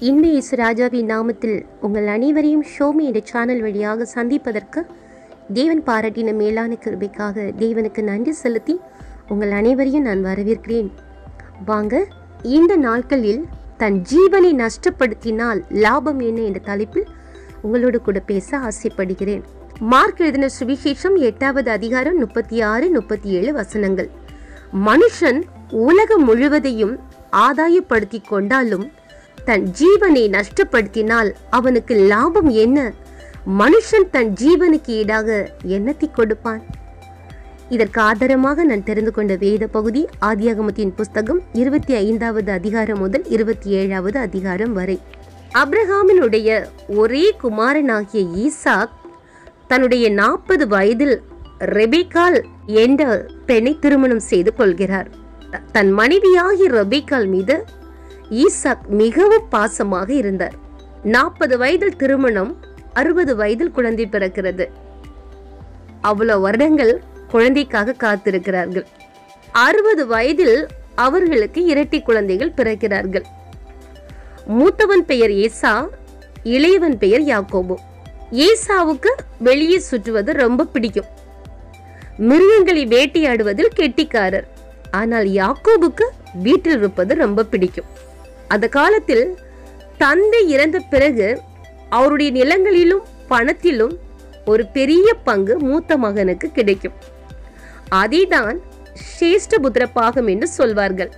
இந்த இயேசு ராஜாவின் நாமத்தில் உங்கள் அனைவரையும் ஷோமி என்ற சேனல் வழியாக சந்திப்பதற்கு தேவன் பாராட்டின மேலான கிருபைக்காக தேவனுக்கு நன்றி செலுத்தி உங்கள் அனைவரையும் நான் வரவேற்கிறேன் வாங்க இந்த நாட்களில் தன் ஜீவனை நஷ்டப்படுத்தினால் லாபம் என்ன என்ற தலைப்பில் உங்களோடு கூட பேச ஆசைப்படுகிறேன் மார்க் எழுதின சுவிசேஷம் எட்டாவது அதிகாரம் முப்பத்தி ஆறு முப்பத்தி ஏழு வசனங்கள் மனுஷன் உலகம் முழுவதையும் ஆதாயப்படுத்தி கொண்டாலும் தன் ஜீவனை நஷ்டப்படுத்தினால் அவனுக்கு லாபம் என்ன மனுஷன் தன் ஜீவனுக்கு ஈடாக என்னத்தை கொடுப்பான் இதற்கு ஆதாரமாக நான் தெரிந்து கொண்ட வேத பகுதி ஆதியாகமத்தின் புஸ்தகம் இருபத்தி ஐந்தாவது அதிகாரம் முதல் இருபத்தி ஏழாவது அதிகாரம் வரை அப்ரஹாமினுடைய ஒரே குமாரனாகிய ஈசாக் தன்னுடைய நாற்பது வயதில் ரெபேக்கால் என்ற பெண்ணை திருமணம் செய்து கொள்கிறார் தன் மனைவியாகிய ரெபேக்கால் மீது ஈசாக் மிகவும் பாசமாக இருந்தார் நாற்பது வயதில் திருமணம் அறுபது வயதில் குழந்தை பிறக்கிறது அவ்வளவு வருடங்கள் குழந்தைக்காக காத்திருக்கிறார்கள் அறுபது வயதில் அவர்களுக்கு இரட்டை குழந்தைகள் பிறக்கிறார்கள் மூத்தவன் பெயர் ஏசா இளையவன் பெயர் யாக்கோபு ஏசாவுக்கு வெளியே சுற்றுவது ரொம்ப பிடிக்கும் மிருகங்களை வேட்டையாடுவதில் கெட்டிக்காரர் ஆனால் யாக்கோபுக்கு வீட்டில் இருப்பது ரொம்ப பிடிக்கும் அந்த காலத்தில் தந்தை இறந்த பிறகு அவருடைய நிலங்களிலும் பணத்திலும் ஒரு பெரிய பங்கு மூத்த மகனுக்கு கிடைக்கும் அதைதான் சேஷ்டபுத்திர பாகம் என்று சொல்வார்கள்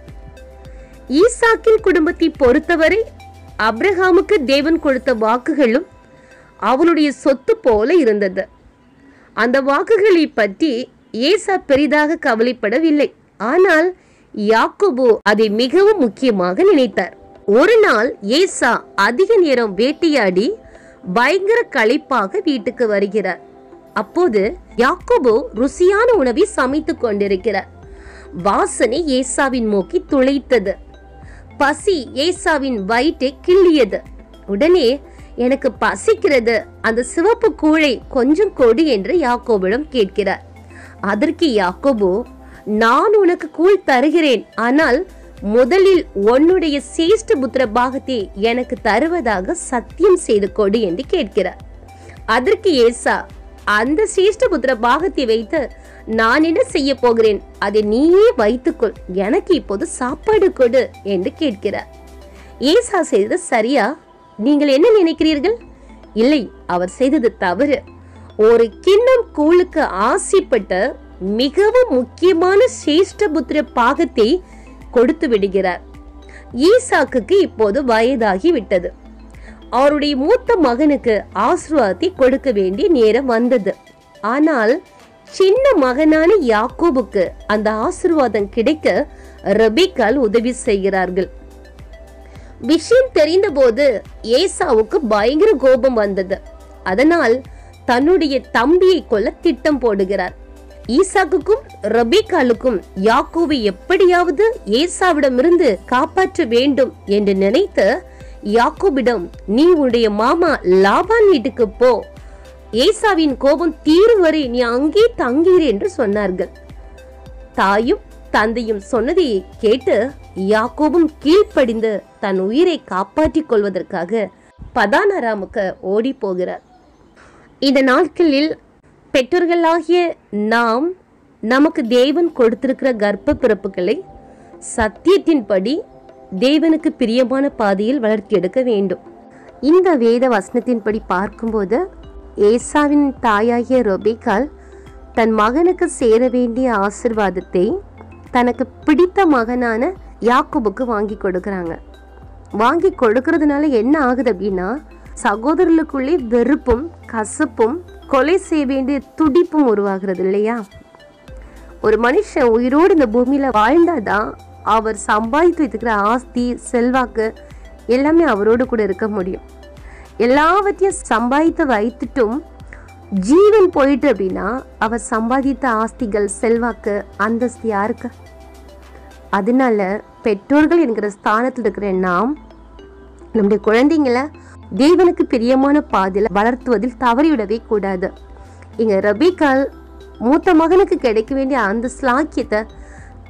ஈசாக்கின் குடும்பத்தை பொறுத்தவரை அப்ரஹாமுக்கு தேவன் கொடுத்த வாக்குகளும் அவனுடைய சொத்து போல இருந்தது அந்த வாக்குகளை பற்றி ஏசா பெரிதாக கவலைப்படவில்லை ஆனால் யாக்கோபு அதை மிகவும் முக்கியமாக நினைத்தார் ஒரு நாள் ஏசா அதிக நேரம் வேட்டையாடி பயங்கர களைப்பாக வீட்டுக்கு வருகிறார் அப்போது யாக்கோபு ருசியான உணவை சமைத்துக் கொண்டிருக்கிறார் வாசனை ஏசாவின் மூக்கி துளைத்தது பசி ஏசாவின் வயிற்றை கிள்ளியது உடனே எனக்கு பசிக்கிறது அந்த சிவப்பு கூழை கொஞ்சம் கொடு என்று யாக்கோபிடம் கேட்கிறார் அதற்கு யாக்கோபு நான் உனக்கு கூழ் தருகிறேன் ஆனால் முதலில் உன்னுடைய சேஷ்ட புத்திர பாகத்தை எனக்கு தருவதாக சத்தியம் செய்து கொடு என்று கேட்கிறார் அதற்கு ஏசா அந்த சேஷ்ட புத்திர பாகத்தை வைத்து நான் என்ன செய்ய போகிறேன் அதை நீயே வைத்துக்கொள் எனக்கு இப்போது சாப்பாடு கொடு என்று கேட்கிறார் ஏசா செய்தது சரியா நீங்கள் என்ன நினைக்கிறீர்கள் இல்லை அவர் செய்தது தவறு ஒரு கிண்ணம் கூழுக்கு ஆசைப்பட்ட மிகவும் முக்கியமான சேஷ்டபுத்திர பாகத்தை கொடுத்து விடுகிறார் ஈசாக்குக்கு இப்போது வயதாகி விட்டது அவருடைய மூத்த மகனுக்கு ஆசீர்வாதத்தை கொடுக்க வேண்டிய நேரம் வந்தது ஆனால் சின்ன மகனான யாக்கோபுக்கு அந்த ஆசீர்வாதம் கிடைக்க ரபிகால் உதவி செய்கிறார்கள் விஷயம் தெரிந்தபோது ஏசாவுக்கு பயங்கர கோபம் வந்தது அதனால் தன்னுடைய தம்பியை கொல்ல திட்டம் போடுகிறார் ஈசாக்குக்கும் ரபிகாலுக்கும் யாக்கோவை எப்படியாவது ஏசாவிடமிருந்து காப்பாற்ற வேண்டும் என்று நினைத்து யாக்கோபிடம் நீ உன்னுடைய மாமா லாபான் வீட்டுக்கு போ ஏசாவின் கோபம் தீரும் வரை நீ அங்கே தங்கீர் என்று சொன்னார்கள் தாயும் தந்தையும் சொன்னதை கேட்டு யாக்கோபும் கீழ்ப்படிந்து தன் உயிரை காப்பாற்றிக் கொள்வதற்காக பதானராமுக்கு ஓடி போகிறார் இந்த நாட்களில் பெற்றோர்களாகிய நாம் நமக்கு தேவன் கொடுத்திருக்கிற கர்ப்ப பிறப்புகளை சத்தியத்தின்படி தேவனுக்கு பிரியமான பாதையில் வளர்த்தி எடுக்க வேண்டும் இந்த வேத வசனத்தின்படி பார்க்கும்போது ஏசாவின் தாயாகிய ரொபேக்கால் தன் மகனுக்கு சேர வேண்டிய ஆசிர்வாதத்தை தனக்கு பிடித்த மகனான யாக்கோபுக்கு வாங்கி கொடுக்குறாங்க வாங்கி கொடுக்கறதுனால என்ன ஆகுது அப்படின்னா சகோதரர்களுக்குள்ளே வெறுப்பும் கசப்பும் கொலை செய்ய வேண்டிய துடிப்பும் உருவாகிறது இல்லையா ஒரு மனுஷன் உயிரோடு இந்த பூமியில வாழ்ந்தாதான் அவர் சம்பாதித்து வைத்துக்கிற ஆஸ்தி செல்வாக்கு எல்லாமே அவரோடு கூட இருக்க முடியும் எல்லாவற்றையும் சம்பாதித்து வைத்துட்டும் ஜீவன் போயிட்டு அப்படின்னா அவர் சம்பாதித்த ஆஸ்திகள் செல்வாக்கு அந்தஸ்து யாருக்கு அதனால பெற்றோர்கள் என்கிற ஸ்தானத்தில் இருக்கிற நாம் நம்முடைய குழந்தைங்களை தேவனுக்கு பிரியமான பாதையில் வளர்த்துவதில் தவறிவிடவே கூடாது இங்க ரபிகால் மூத்த மகனுக்கு கிடைக்க வேண்டிய அந்த ஸ்லாக்கியத்தை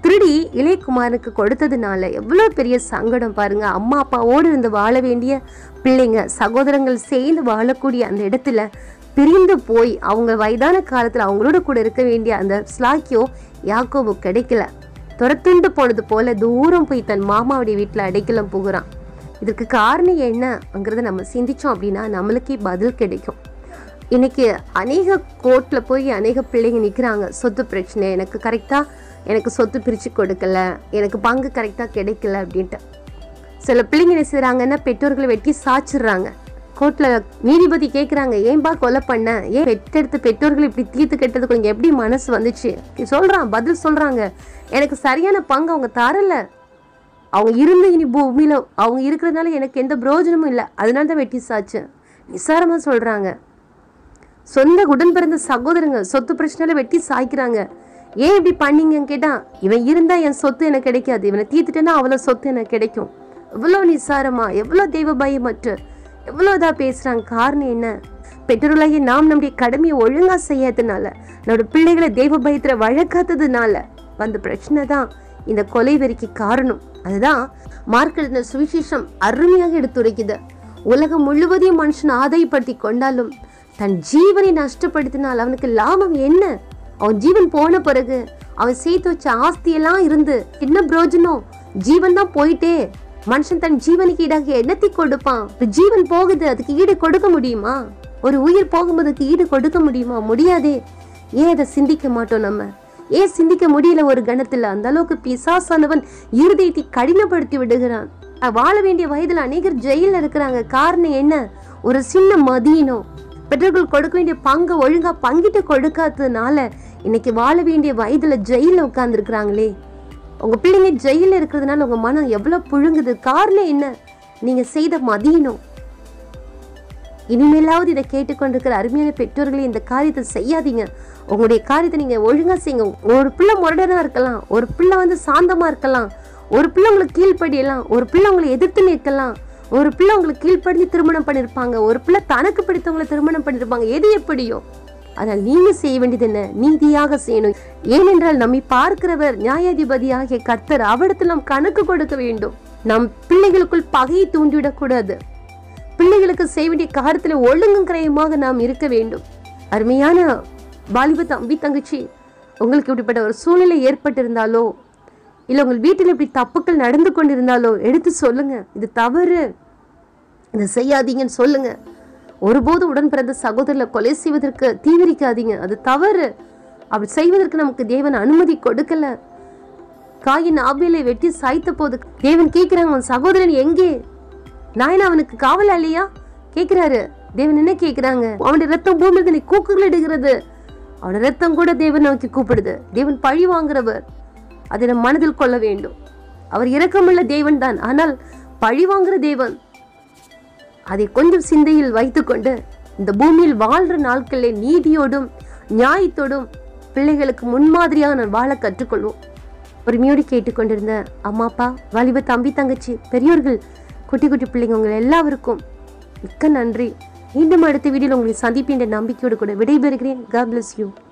திருடி இளையகுமாரனுக்கு கொடுத்ததுனால எவ்வளோ பெரிய சங்கடம் பாருங்க அம்மா அப்பாவோடு இருந்து வாழ வேண்டிய பிள்ளைங்க சகோதரங்கள் சேர்ந்து வாழக்கூடிய அந்த இடத்துல பிரிந்து போய் அவங்க வயதான காலத்தில் அவங்களோட கூட இருக்க வேண்டிய அந்த ஸ்லாக்கியம் யாக்கோபு கிடைக்கல துரத்துண்டு போனது போல தூரம் போய் தன் மாமாவுடைய வீட்டில் அடைக்கலம் போகிறான் இதுக்கு காரணம் என்னங்கிறத நம்ம சிந்திச்சோம் அப்படின்னா நம்மளுக்கே பதில் கிடைக்கும் இன்னைக்கு அநேக கோர்ட்டில் போய் அநேக பிள்ளைங்க நிற்கிறாங்க சொத்து பிரச்சனை எனக்கு கரெக்டாக எனக்கு சொத்து பிரித்து கொடுக்கல எனக்கு பங்கு கரெக்டாக கிடைக்கல அப்படின்ட்டு சில பிள்ளைங்க என்ன செய்கிறாங்கன்னா பெற்றோர்களை வெட்டி சாச்சிடுறாங்க கோர்ட்டில் நீதிபதி கேட்குறாங்க ஏன்பா கொலை பண்ண ஏன் பெற்றெடுத்த பெற்றோர்கள் இப்படி தீர்த்து கெட்டதுக்கு உங்களுக்கு எப்படி மனசு வந்துச்சு சொல்கிறான் பதில் சொல்கிறாங்க எனக்கு சரியான பங்கு அவங்க தரல அவங்க இருந்து இனி பூமியில் அவங்க இருக்கிறதுனால எனக்கு எந்த பிரயோஜனமும் இல்லை அதனால தான் வெட்டி சாச்சு நிசாரமாக சொல்கிறாங்க சொந்த உடன் பிறந்த சகோதரங்க சொத்து பிரச்சனையில வெட்டி சாய்க்கிறாங்க ஏன் இப்படி பண்ணீங்கன்னு கேட்டா இவன் இருந்தா என் சொத்து எனக்கு கிடைக்காது இவனை தீர்த்துட்டேன்னா அவ்வளோ சொத்து எனக்கு கிடைக்கும் எவ்வளோ நிசாரமா எவ்வளோ தெய்வ பயமற்று எவ்வளோ இதாக பேசுறாங்க காரணம் என்ன பெற்றோர்களாகிய நாம் நம்முடைய கடமையை ஒழுங்கா செய்யாததுனால நம்முடைய பிள்ளைகளை தெய்வ பயத்துல வழக்காததுனால வந்த பிரச்சனை தான் இந்த கொலை வெறிக்கு காரணம் அதுதான் மார்க்கெட் சுவிசேஷம் அருமையாக எடுத்துரைக்குது உலகம் முழுவதையும் மனுஷன் ஆதாயப்படுத்தி கொண்டாலும் தன் ஜீவனை நஷ்டப்படுத்தினால் அவனுக்கு லாபம் என்ன அவன் ஜீவன் போன பிறகு அவன் சேர்த்து வச்ச ஆஸ்தியெல்லாம் இருந்து என்ன பிரயோஜனம் ஜீவன் தான் போயிட்டே மனுஷன் தன் ஜீவனுக்கு ஈடாக என்னத்தை கொடுப்பான் இப்ப ஜீவன் போகுது அதுக்கு ஈடு கொடுக்க முடியுமா ஒரு உயிர் போகும்போது அதுக்கு ஈடு கொடுக்க முடியுமா முடியாதே ஏன் அதை சிந்திக்க மாட்டோம் நம்ம ஏன் சிந்திக்க முடியல ஒரு கணத்துல அந்த அளவுக்கு பிசாசானவன் இருதயத்தை கடினப்படுத்தி விடுகிறான் அஹ் வாழ வேண்டிய வயதுல அநேகர் ஜெயில இருக்கிறாங்க காரணம் என்ன ஒரு சின்ன மதீனம் பெற்றோர்கள் கொடுக்க வேண்டிய பங்கை ஒழுங்கா பங்கிட்டு கொடுக்காததுனால இன்னைக்கு வாழ வேண்டிய வயதுல ஜெயில உட்கார்ந்து இருக்கிறாங்களே உங்க பிள்ளைங்க ஜெயில இருக்கிறதுனால உங்க மனம் எவ்வளவு புழுங்குது காரணம் என்ன நீங்க செய்த மதீனம் இனிமேலாவது இதை கேட்டுக்கொண்டிருக்கிற அருமையான பெற்றோர்களே இந்த காரியத்தை செய்யாதீங்க உங்களுடைய காரியத்தை நீங்க ஒழுங்கா செய்யுங்க ஒரு பிள்ளை முரடனா இருக்கலாம் ஒரு பிள்ளை வந்து சாந்தமா இருக்கலாம் ஒரு பிள்ளை உங்களுக்கு கீழ்ப்படியலாம் ஒரு பிள்ளை உங்களை எதிர்த்து நிற்கலாம் ஒரு பிள்ளை உங்களுக்கு கீழ்ப்படிஞ்சு திருமணம் பண்ணியிருப்பாங்க ஒரு பிள்ளை தனக்கு பிடித்தவங்களை திருமணம் பண்ணியிருப்பாங்க எது எப்படியோ ஆனால் நீங்க செய்ய வேண்டியது என்ன நீதியாக செய்யணும் ஏனென்றால் நம்மை பார்க்கிறவர் நியாயாதிபதியாகிய கர்த்தர் அவரிடத்தில் நாம் கணக்கு கொடுக்க வேண்டும் நம் பிள்ளைகளுக்குள் பகையை தூண்டிவிடக்கூடாது பிள்ளைகளுக்கு செய்ய வேண்டிய காரியத்தில் ஒழுங்கும் கிரயமாக நாம் இருக்க வேண்டும் அருமையான வாலிப தம்பி தங்கச்சி உங்களுக்கு இப்படிப்பட்ட ஒரு சூழ்நிலை ஏற்பட்டிருந்தாலோ இல்லை உங்கள் வீட்டில் இப்படி தப்புக்கள் நடந்து கொண்டிருந்தாலோ எடுத்து சொல்லுங்க இது தவறு இதை செய்யாதீங்கன்னு சொல்லுங்க ஒருபோதும் உடன் பிறந்த சகோதரரை கொலை செய்வதற்கு தீவிரிக்காதீங்க அது தவறு அப்படி செய்வதற்கு நமக்கு தேவன் அனுமதி கொடுக்கல காயின் ஆபியலை வெட்டி சாய்த்த போது தேவன் கேட்கிறாங்க உன் சகோதரன் எங்கே நாயனா அவனுக்கு காவலாளியா கேட்கிறாரு தேவன் என்ன கேட்கிறாங்க அவனுடைய ரத்தம் பூமியில் நீ கூக்குகள் இடுகிறது அவனோட ரத்தம் கூட தேவன் நோக்கி கூப்பிடுது தேவன் பழி வாங்குறவர் அதை நம் மனதில் கொள்ள வேண்டும் அவர் இரக்கமுள்ள தேவன் தான் ஆனால் பழி வாங்குற தேவன் அதை கொஞ்சம் சிந்தையில் வைத்துக்கொண்டு இந்த பூமியில் வாழ்ற நாட்களில் நீதியோடும் நியாயத்தோடும் பிள்ளைகளுக்கு முன்மாதிரியாக வாழ கற்றுக்கொள்வோம் பொறுமையோடு கேட்டுக்கொண்டிருந்த அம்மா அப்பா வாலிப தம்பி தங்கச்சி பெரியோர்கள் குட்டி குட்டி பிள்ளைங்க உங்கள் எல்லாருக்கும் மிக்க நன்றி மீண்டும் அடுத்த வீடியோவில் உங்களை சந்திப்பேன் என்ற நம்பிக்கையோடு கூட விடைபெறுகிறேன் God bless you